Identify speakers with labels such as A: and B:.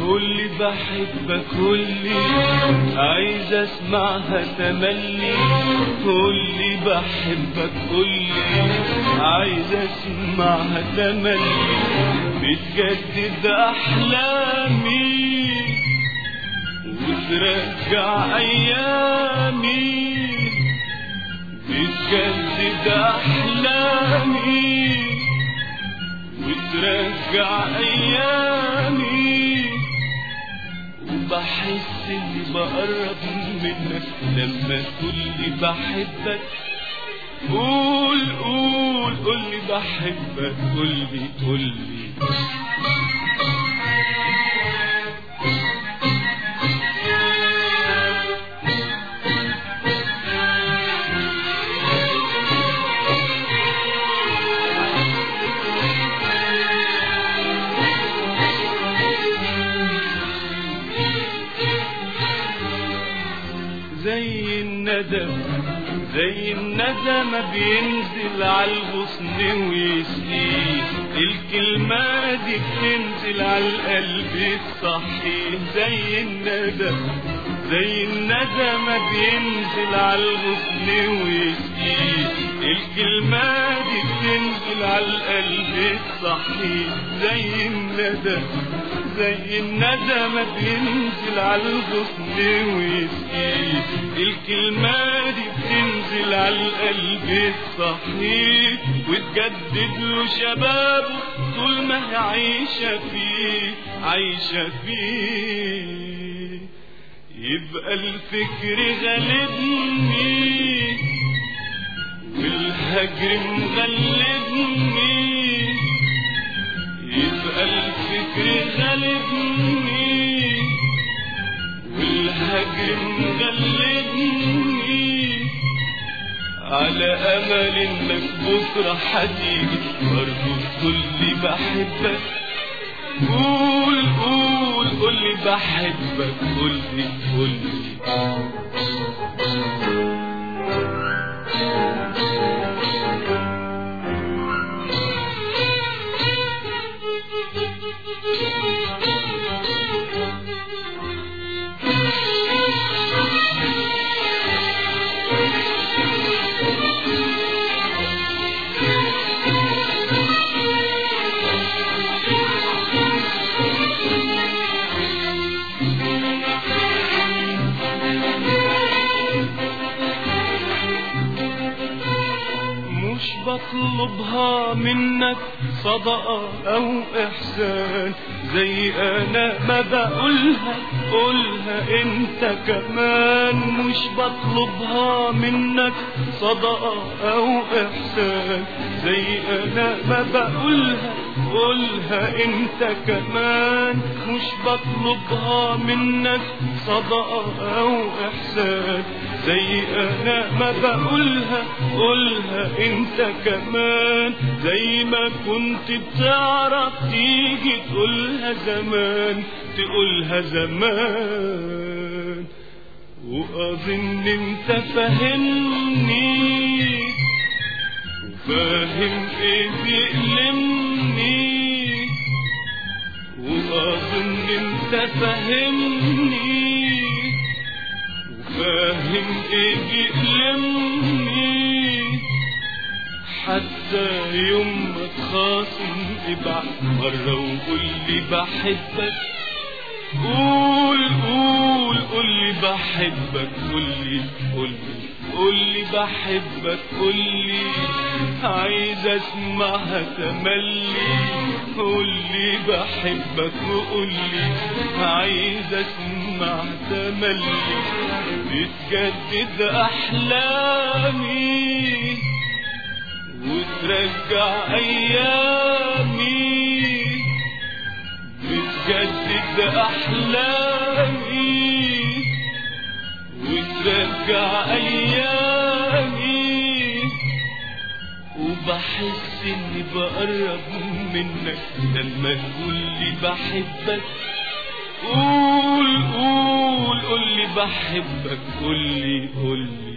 A: قولي بحبك قولي عايز اسمعها تملي قولي بحبك قولي عايز اسمعها تملي بتجدد احلامي وترجع ايامي بتجدد احلامي وترجع ايامي وبحس اني بقرب منك لما تقولي بحبك قول قول قولي بحبك قولي قولي زي الندى زي الندى ما بينزل على الغصن ويسقيه الكلمة دي بتنزل على القلب الصحي زي الندى زي الندى ما بينزل على الغصن ويسقيه الكلمة دي بتنزل على القلب الصحي زي الندى زي الندى ما بينزل على الغصن ويسقيه الكلمة دي بتنزل على القلب الصحيح وتجدد له شبابه طول ما هي عايشة فيه عايشة فيه يبقى الفكر غالبني والهجر مغلبني يبقى الفكر غالبني والهجر مغلبني على امل انك بكره هتيجي برضه تقولي بحبك قول قول قولي بحبك قولي قولي مش بطلبها منك صدقة أو إحسان زي أنا ما بقولها قولها أنت كمان مش بطلبها منك صدقة أو إحسان زي أنا ما بقولها قولها أنت كمان مش بطلبها منك صدقة أو إحسان زي أنا ما بقولها قولها أنت كمان زي ما كنت بتعرف تيجي تقولها زمان تقولها زمان وأظن أنت فاهمني وفاهم إيه بيألمني وأظن أنت فاهمني فاهم ايه بيألمني حتى يوم ما تخاصم ابعت مرة وقول لي بحبك قول قول قول لي بحبك قول لي قول لي قول لي بحبك قول لي عايز اسمعها تملي قول لي بحبك وقول لي عايز اسمع تملي بتجدد احلامي وترجع ايامي بتجدد احلامي وترجع ايامي وبحس اني بقرب منك لما تقولي بحبك قول قول قول لي بحبك قول لي قول لي